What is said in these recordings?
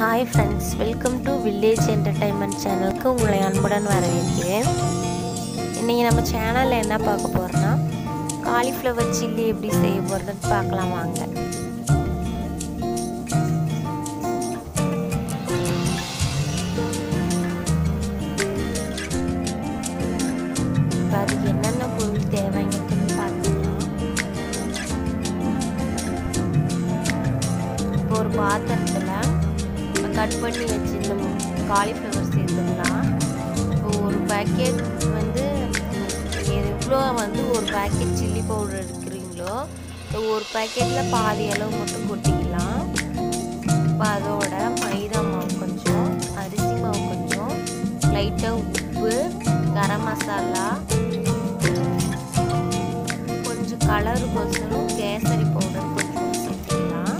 hi friends welcome to village entertainment சேனலுக்கு உங்களை அன்புடன் வரவேற்கிறேன் இன்றைக்கி நம்ம சேனலில் என்ன பார்க்க போகிறோன்னா காலிஃப்ளவர் சில்லி எப்படி செய்ய போகிறதுன்னு பார்க்கலாம் வாங்க இப்போ அதுக்கு என்னென்ன பொருள் தேவைங்கிறதுன்னு பார்த்துக்கலாம் இப்போ ஒரு பாத்திரத்தில் கட் பண்ணி வச்சிருந்த காலிஃப்ளவர் சேர்த்துக்கலாம் இப்போ ஒரு பேக்கெட் வந்து எவ்வளோ வந்து ஒரு பேக்கெட் சில்லி பவுடர் எடுக்கிறீங்களோ இந்த ஒரு பேக்கெட்டில் பாதி அளவு மட்டும் கொட்டிக்கலாம் இப்போ அதோட மைதா மாவு கொஞ்சம் அரிசி மாவு கொஞ்சம் லைட்டாக உப்பு கரம் மசாலா கொஞ்சம் கலருக்கோசரம் கேசரி பவுடர் கொஞ்சம் சேர்த்துக்கலாம்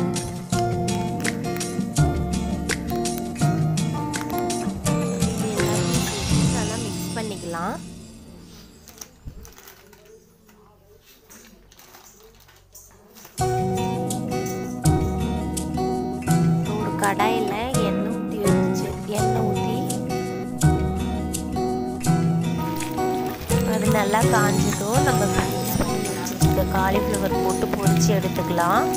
இது எல்லாத்தையும் சேர்த்து நல்லா மிக்ஸ் பண்ணிக்கலாம் ஒரு கடாயில் எண்ணெய் ஊற்றி வச்சு எண்ணெய் ஊற்றி அது நல்லா காஞ்சதும் நம்ம வச்சுருக்க காலிஃப்ளவர் போட்டு பொரிச்சு எடுத்துக்கலாம்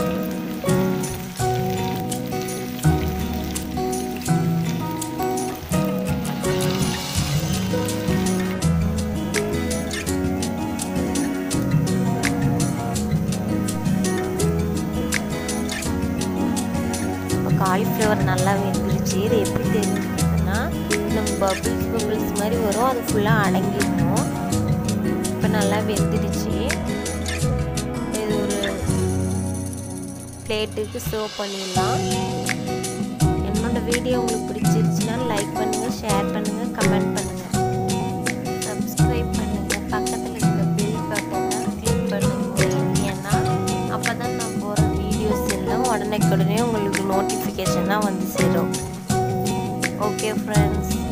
இப்போ காலிஃப்ளவர் நல்லா வெந்துருச்சு இது எப்படி தெரிஞ்சுக்கிறதுனா நம்ம பபிள்ஸ் பபிள்ஸ் மாதிரி வரும் அது ஃபுல்லாக அடங்கிடணும் இப்போ நல்லா வெந்துடுச்சு இது ஒரு பிளேட்டுக்கு சர்வ் பண்ணிடலாம் என்னோட வீடியோ உங்களுக்கு பிடிச்சிருச்சுன்னா லைக் பண்ணுங்கள் ஷேர் பண்ணுங்கள் கமெண்ட் பண்ணுங்கள் சப்ஸ்கிரைப் பண்ணுங்கள் பக்கத்தில் இருக்க பெல் பட்டனை கிளிக் பண்ணுங்கள் ஏன்னா அப்போ தான் நான் போகிற வீடியோஸ் எல்லாம் உடனே உடனே உங்களுக்கு நோட்டிஃபிகேஷனாக வந்து சேரும் ஓகே ஃப்ரெண்ட்ஸ்